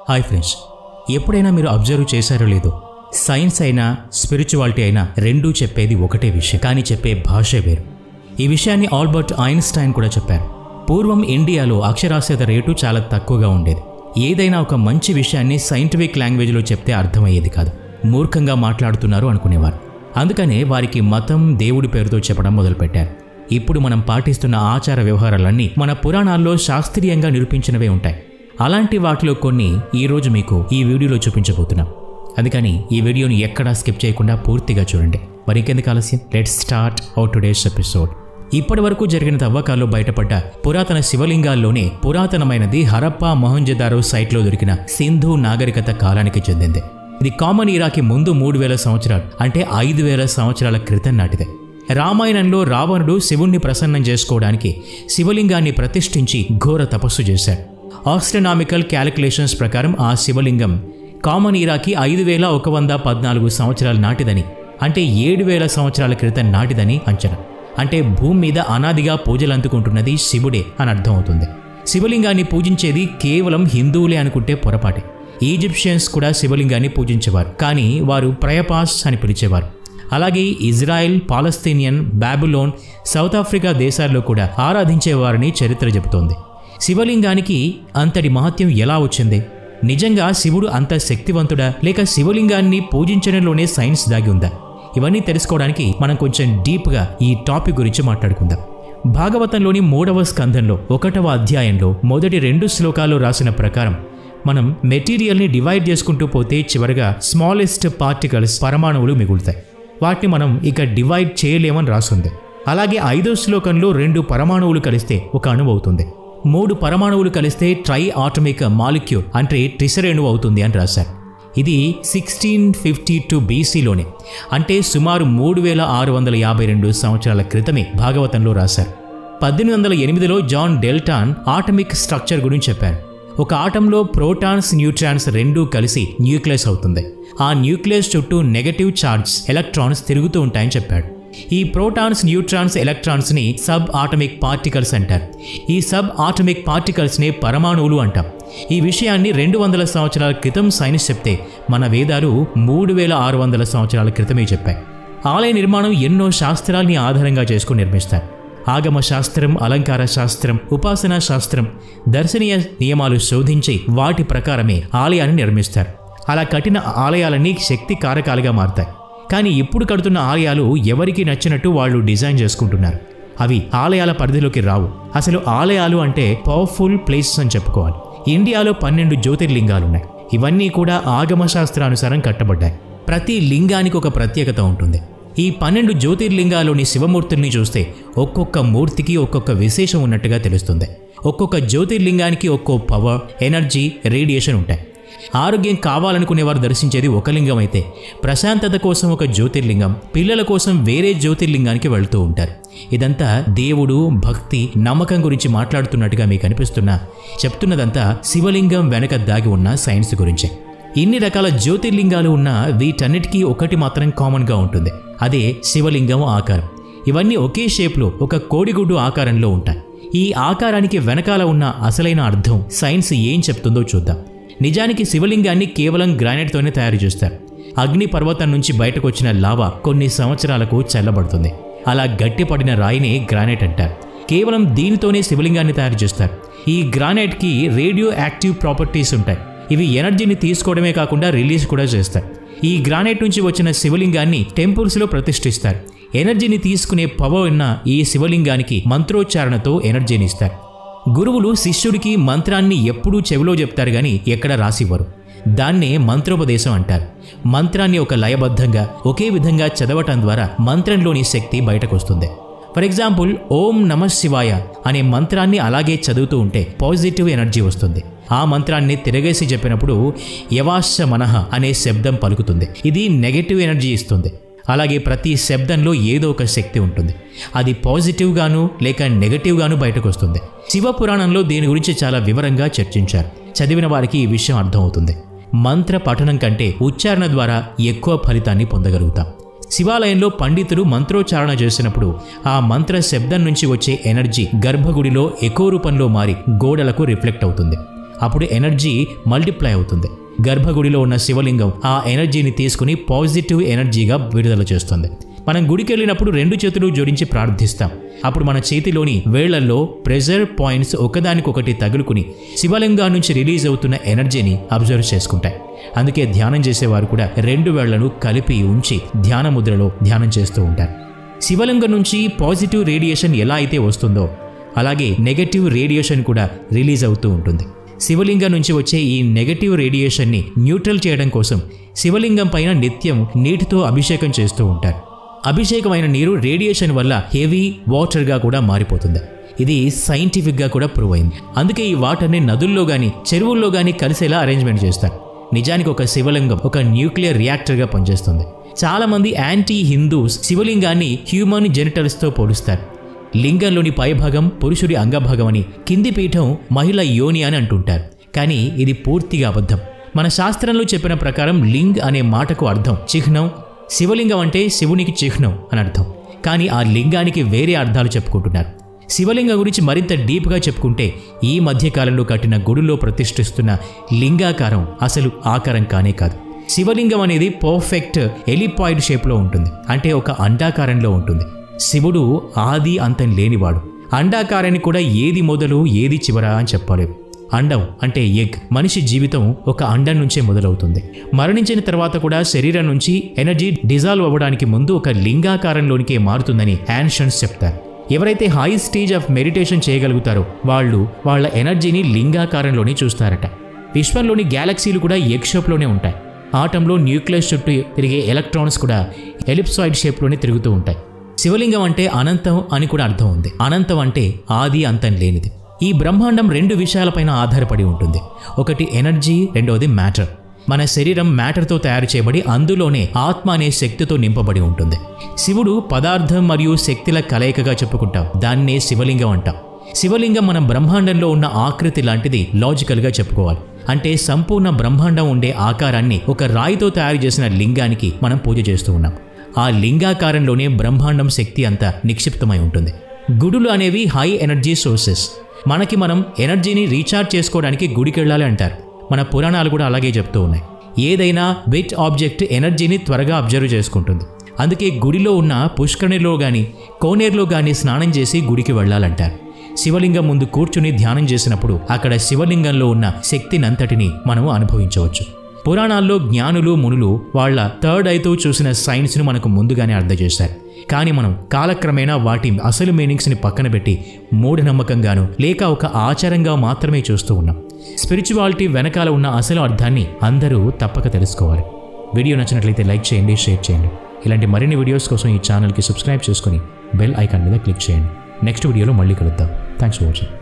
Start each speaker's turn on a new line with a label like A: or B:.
A: hi friends ఎప్పుడైనా మీరు observe చేశారో లేదో సైన్స్ అయినా స్పిరిచువాలిటీ అయినా రెండూ చెప్పేది ఒకటే విషయం కానీ చెప్పే భాష వేరు ఈ విషయాన్ని ఆల్బర్ట్ ఐన్స్టైన్ కూడా చెప్పారు పూర్వం ఇండియాలో అక్షరాస్యత రేటు చాలా తక్కువగా ఉండేది ఏదైనా ఒక మంచి విషయాన్ని సైంటిఫిక్ లాంగ్వేజ్లో చెప్తే అర్థమయ్యేది కాదు మూర్ఖంగా మాట్లాడుతున్నారు అనుకునేవారు అందుకనే వారికి మతం దేవుడి పేరుతో చెప్పడం మొదలుపెట్టారు ఇప్పుడు మనం పాటిస్తున్న ఆచార వ్యవహారాలన్నీ మన పురాణాల్లో శాస్త్రీయంగా నిరూపించినవే ఉంటాయి అలాంటి వాటిలో కొన్ని ఈరోజు మీకు ఈ వీడియోలో చూపించబోతున్నాం అందుకని ఈ వీడియోని ఎక్కడా స్కిప్ చేయకుండా పూర్తిగా చూడండి మరి ఇంకెందుకు ఆలస్యం let start our today's episode ఇప్పటి వరకు జరిగిన తవ్వకాల్లో బయటపడ్డ పురాతన శివలింగాల్లోనే పురాతనమైనది హరప్ప మొహంజదారో సైట్లో దొరికిన సింధు నాగరికత కాలానికి చెందింది ఇది కామన్ ఇరాకి ముందు మూడు వేల సంవత్సరాలు అంటే ఐదు వేల సంవత్సరాల క్రితం నాటిదే రామాయణంలో రావణుడు శివుణ్ణి ప్రసన్నం చేసుకోవడానికి శివలింగాన్ని ప్రతిష్ఠించి ఘోర తపస్సు చేశాడు ఆస్ట్రనామికల్ క్యాలిక్యులేషన్స్ ప్రకారం ఆ శివలింగం కామన్ ఇరాకి ఐదు వేల ఒక వంద పద్నాలుగు సంవత్సరాల నాటిదని అంటే ఏడు వేల సంవత్సరాల క్రితం నాటిదని అంచనా అంటే భూమి మీద అనాదిగా పూజలు అందుకుంటున్నది శివుడే అని అర్థమవుతుంది శివలింగాన్ని పూజించేది కేవలం హిందువులే అనుకుంటే పొరపాటే ఈజిప్షియన్స్ కూడా శివలింగాన్ని పూజించేవారు కానీ వారు ప్రయపాస్ అని పిలిచేవారు అలాగే Israel Palestinian Babylon South Africa దేశాల్లో కూడా ఆరాధించేవారని చరిత్ర చెబుతోంది శివలింగానికి అంతటి మహత్యం ఎలా వచ్చింది నిజంగా శివుడు అంత శక్తివంతుడా లేక శివలింగాన్ని పూజించడంలోనే సైన్స్ దాగి ఉందా ఇవన్నీ తెలుసుకోవడానికి మనం కొంచెం డీప్గా ఈ టాపిక్ గురించి మాట్లాడుకుందాం భాగవతంలోని మూడవ స్కంధంలో ఒకటవ అధ్యాయంలో మొదటి రెండు శ్లోకాల్లో రాసిన ప్రకారం మనం మెటీరియల్ని డివైడ్ చేసుకుంటూ పోతే చివరగా స్మాలెస్ట్ పార్టికల్స్ పరమాణువులు మిగులుతాయి వాటిని మనం ఇక డివైడ్ చేయలేమని రాసుంది అలాగే ఐదో శ్లోకంలో రెండు పరమాణువులు కలిస్తే ఒక అణువు అవుతుంది మూడు పరమాణువులు కలిస్తే ట్రై ఆటమిక్ మాలిక్యూల్ అంటే ట్రిసరేణువు అవుతుంది అని రాశారు ఇది సిక్స్టీన్ ఫిఫ్టీ టూ బీసీలోనే అంటే సుమారు మూడు వేల ఆరు వందల యాభై రెండు సంవత్సరాల క్రితమే భాగవతంలో రాశారు పద్దెనిమిది వందల ఎనిమిదిలో జాన్ డెల్టాన్ ఆటమిక్ స్ట్రక్చర్ గురించి చెప్పారు ఒక ఆటంలో ప్రోటాన్స్ న్యూట్రాన్స్ రెండూ కలిసి న్యూక్లియస్ అవుతుంది ఆ న్యూక్లియస్ చుట్టూ నెగటివ్ చార్జ్ ఎలక్ట్రాన్స్ తిరుగుతూ ఉంటాయని చెప్పాడు ఈ ప్రోటాన్స్ న్యూట్రాన్స్ ఎలక్ట్రాన్స్ని సబ్ ఆటమిక్ పార్టికల్స్ అంటారు ఈ సబ్ ఆటమిక్ పార్టికల్స్ని పరమాణువులు అంటాం ఈ విషయాన్ని రెండు వందల సంవత్సరాల క్రితం సైన్స్ చెప్తే మన వేదాలు మూడు వేల ఆరు వందల సంవత్సరాల క్రితమే చెప్పాయి ఆలయ నిర్మాణం ఎన్నో శాస్త్రాల్ని ఆధారంగా చేసుకుని నిర్మిస్తారు ఆగమ శాస్త్రం అలంకార శాస్త్రం ఉపాసనా శాస్త్రం దర్శనీయ నియమాలు శోధించి వాటి ప్రకారమే ఆలయాన్ని నిర్మిస్తారు అలా కట్టిన ఆలయాలన్నీ శక్తి కారకాలుగా మారతాయి కానీ ఇప్పుడు కడుతున్న ఆలయాలు ఎవరికి నచ్చినట్టు వాళ్ళు డిజైన్ చేసుకుంటున్నారు అవి ఆలయాల పరిధిలోకి రావు అసలు ఆలయాలు అంటే పవర్ఫుల్ ప్లేసెస్ అని చెప్పుకోవాలి ఇండియాలో పన్నెండు జ్యోతిర్లింగాలున్నాయి ఇవన్నీ కూడా ఆగమ శాస్త్రానుసారం కట్టబడ్డాయి ప్రతి లింగానికి ఒక ప్రత్యేకత ఉంటుంది ఈ పన్నెండు జ్యోతిర్లింగాలోని శివమూర్తుల్ని చూస్తే ఒక్కొక్క మూర్తికి ఒక్కొక్క విశేషం ఉన్నట్టుగా తెలుస్తుంది ఒక్కొక్క జ్యోతిర్లింగానికి ఒక్కో పవర్ ఎనర్జీ రేడియేషన్ ఉంటాయి ఆరోగ్యం కావాలనుకునేవారు దర్శించేది ఒక లింగం అయితే ప్రశాంతత కోసం ఒక జ్యోతిర్లింగం పిల్లల కోసం వేరే జ్యోతిర్లింగానికి వెళ్తూ ఉంటారు ఇదంతా దేవుడు భక్తి నమ్మకం గురించి మాట్లాడుతున్నట్టుగా మీకు అనిపిస్తున్నా చెప్తున్నదంతా శివలింగం వెనక దాగి ఉన్న సైన్స్ గురించే ఇన్ని రకాల జ్యోతిర్లింగాలు ఉన్న వీటన్నిటికీ ఒకటి మాత్రం కామన్గా ఉంటుంది అదే శివలింగం ఆకారం ఇవన్నీ ఒకే షేప్లో ఒక కోడిగుడ్డు ఆకారంలో ఉంటాయి ఈ ఆకారానికి వెనకాల ఉన్న అసలైన అర్థం సైన్స్ ఏం చెప్తుందో చూద్దాం నిజానికి శివలింగాన్ని కేవలం గ్రానైట్తోనే తయారు చేస్తారు అగ్ని పర్వతం నుంచి బయటకు వచ్చిన లావా కొన్ని సంవత్సరాలకు చల్లబడుతుంది అలా గట్టిపడిన రాయినే గ్రానైట్ అంటారు కేవలం దీనితోనే శివలింగాన్ని తయారు చేస్తారు ఈ గ్రానైట్కి రేడియో యాక్టివ్ ప్రాపర్టీస్ ఉంటాయి ఇవి ఎనర్జీని తీసుకోవడమే కాకుండా రిలీజ్ కూడా చేస్తాయి ఈ గ్రానైట్ నుంచి వచ్చిన శివలింగాన్ని టెంపుల్స్లో ప్రతిష్ఠిస్తారు ఎనర్జీని తీసుకునే పవర్ ఉన్న ఈ శివలింగానికి మంత్రోచ్చారణతో ఎనర్జీని ఇస్తారు గురువులు శిష్యుడికి మంత్రాన్ని ఎప్పుడూ చెవిలో చెప్తారు కానీ ఎక్కడ రాసివ్వరు దాన్నే మంత్రోపదేశం అంటారు మంత్రాన్ని ఒక లయబద్ధంగా ఒకే విధంగా చదవటం ద్వారా మంత్రంలోని శక్తి బయటకు వస్తుంది ఫర్ ఎగ్జాంపుల్ ఓం నమ శివాయ అనే మంత్రాన్ని అలాగే చదువుతూ ఉంటే పాజిటివ్ ఎనర్జీ వస్తుంది ఆ మంత్రాన్ని తిరగేసి చెప్పినప్పుడు యవాశ మనహ అనే శబ్దం పలుకుతుంది ఇది నెగటివ్ ఎనర్జీ ఇస్తుంది అలాగే ప్రతి శబ్దంలో ఏదో ఒక శక్తి ఉంటుంది అది పాజిటివ్గాను లేక నెగటివ్గాను బయటకు వస్తుంది శివ పురాణంలో దీని గురించి చాలా వివరంగా చర్చించారు చదివిన వారికి ఈ విషయం అర్థమవుతుంది మంత్ర పఠనం కంటే ఉచ్చారణ ద్వారా ఎక్కువ ఫలితాన్ని పొందగలుగుతాం శివాలయంలో పండితులు మంత్రోచ్చారణ చేసినప్పుడు ఆ మంత్ర శబ్దం నుంచి వచ్చే ఎనర్జీ గర్భగుడిలో ఎకో రూపంలో మారి గోడలకు రిఫ్లెక్ట్ అవుతుంది అప్పుడు ఎనర్జీ మల్టిప్లై అవుతుంది గర్భగుడిలో ఉన్న శివలింగం ఆ ఎనర్జీని తీసుకుని పాజిటివ్ ఎనర్జీగా విడుదల చేస్తుంది మనం గుడికి వెళ్ళినప్పుడు రెండు చేతులు జోడించి ప్రార్థిస్తాం అప్పుడు మన చేతిలోని వేళ్లలో ప్రెజర్ పాయింట్స్ ఒకదానికొకటి తగులుకుని శివలింగా నుంచి రిలీజ్ అవుతున్న ఎనర్జీని అబ్జర్వ్ చేసుకుంటాయి అందుకే ధ్యానం చేసేవారు కూడా రెండు వేళ్లను కలిపి ఉంచి ధ్యాన ముద్రలో ధ్యానం చేస్తూ ఉంటారు శివలింగం నుంచి పాజిటివ్ రేడియేషన్ ఎలా అయితే వస్తుందో అలాగే నెగటివ్ రేడియేషన్ కూడా రిలీజ్ అవుతూ ఉంటుంది శివలింగం నుంచి వచ్చే ఈ నెగటివ్ రేడియేషన్ని న్యూట్రల్ చేయడం కోసం శివలింగం పైన నిత్యం నీటితో అభిషేకం చేస్తూ ఉంటారు అభిషేకమైన నీరు రేడియేషన్ వల్ల హెవీ వాటర్గా కూడా మారిపోతుంది ఇది సైంటిఫిక్గా కూడా ప్రూవ్ అయింది అందుకే ఈ వాటర్ని నదుల్లో కానీ చెరువుల్లో కానీ కలిసేలా అరేంజ్మెంట్ చేస్తారు నిజానికి ఒక శివలింగం ఒక న్యూక్లియర్ రియాక్టర్గా పనిచేస్తుంది చాలామంది యాంటీ హిందూస్ శివలింగాన్ని హ్యూమన్ జెనిటల్స్తో పోలుస్తారు లింగంలోని పైభాగం పురుషుడి అంగభాగం అని కింది పీఠం మహిళ యోని అని అంటుంటారు కానీ ఇది పూర్తిగా అబద్ధం మన శాస్త్రంలో చెప్పిన ప్రకారం లింగ్ అనే మాటకు అర్థం చిహ్నం శివలింగం అంటే శివునికి చిహ్నం అని అర్థం కానీ ఆ లింగానికి వేరే అర్థాలు చెప్పుకుంటున్నారు శివలింగం గురించి మరింత డీప్గా చెప్పుకుంటే ఈ మధ్యకాలంలో కట్టిన గుడిలో ప్రతిష్ఠిస్తున్న లింగాకారం అసలు ఆకారం కానే కాదు శివలింగం అనేది పర్ఫెక్ట్ ఎలిపాయిడ్ షేప్లో ఉంటుంది అంటే ఒక అండాకారంలో ఉంటుంది శివుడు ఆది అంతం లేనివాడు అండాకారాన్ని కూడా ఏది మొదలు ఏది చివరా అని చెప్పలేవు అండం అంటే ఎగ్ మనిషి జీవితం ఒక అండం నుంచే మొదలవుతుంది మరణించిన తర్వాత కూడా శరీరం నుంచి ఎనర్జీ డిజాల్వ్ అవ్వడానికి ముందు ఒక లింగాకారంలోనికే మారుతుందని యాన్షన్స్ చెప్తారు ఎవరైతే హై స్టేజ్ ఆఫ్ మెడిటేషన్ చేయగలుగుతారో వాళ్ళు వాళ్ళ ఎనర్జీని లింగాకారంలోనే చూస్తారట విశ్వంలోని గ్యాలక్సీలు కూడా ఎగ్ షేప్లోనే ఉంటాయి ఆటంలో న్యూక్లియస్ చుట్టూ తిరిగే ఎలక్ట్రాన్స్ కూడా ఎలిప్సాయిడ్ షేప్లోనే తిరుగుతూ ఉంటాయి శివలింగం అంటే అనంతం అని కూడా అర్థం ఉంది అనంతం అంటే ఆది అంతం లేనిది ఈ బ్రహ్మాండం రెండు విషయాలపైన ఆధారపడి ఉంటుంది ఒకటి ఎనర్జీ రెండవది మ్యాటర్ మన శరీరం మ్యాటర్తో తయారు చేయబడి అందులోనే ఆత్మ అనే శక్తితో నింపబడి ఉంటుంది శివుడు పదార్థం మరియు శక్తుల కలయికగా చెప్పుకుంటాం దాన్నే శివలింగం అంటాం శివలింగం మన బ్రహ్మాండంలో ఉన్న ఆకృతి లాంటిది లాజికల్గా చెప్పుకోవాలి అంటే సంపూర్ణ బ్రహ్మాండం ఉండే ఆకారాన్ని ఒక రాయితో తయారు చేసిన లింగానికి మనం పూజ చేస్తూ ఉన్నాం ఆ లింగాకారంలోనే బ్రహ్మాండం శక్తి అంతా నిక్షిప్తమై ఉంటుంది గుడులు అనేవి హై ఎనర్జీ సోర్సెస్ మనకి మనం ఎనర్జీని రీఛార్జ్ చేసుకోవడానికి గుడికి వెళ్ళాలి అంటారు మన పురాణాలు కూడా అలాగే చెప్తూ ఉన్నాయి ఏదైనా వెట్ ఆబ్జెక్ట్ ఎనర్జీని త్వరగా అబ్జర్వ్ చేసుకుంటుంది అందుకే గుడిలో ఉన్న పుష్కరిణిలో కానీ కోనేరులో కానీ స్నానం చేసి గుడికి వెళ్ళాలంటారు శివలింగం ముందు కూర్చుని ధ్యానం చేసినప్పుడు అక్కడ శివలింగంలో ఉన్న శక్తినంతటిని మనం అనుభవించవచ్చు పురాణాల్లో జ్ఞానులు మునులు వాళ్ళ థర్డ్ ఐతో చూసిన సైన్స్ను మనకు ముందుగానే అర్థం చేశారు కానీ మనం కాలక్రమేణా వాటి అసలు మీనింగ్స్ని పక్కన పెట్టి మూఢనమ్మకంగాను లేక ఒక ఆచారంగా మాత్రమే చూస్తూ ఉన్నాం స్పిరిచువాలిటీ వెనకాల ఉన్న అసలు అర్థాన్ని అందరూ తప్పక తెలుసుకోవాలి వీడియో నచ్చినట్లయితే లైక్ చేయండి షేర్ చేయండి ఇలాంటి మరిన్ని వీడియోస్ కోసం ఈ ఛానల్కి సబ్స్క్రైబ్ చేసుకుని బెల్ ఐకాన్ మీద క్లిక్ చేయండి నెక్స్ట్ వీడియోలో మళ్ళీ కలుద్దాం థ్యాంక్స్ ఫర్ వాచింగ్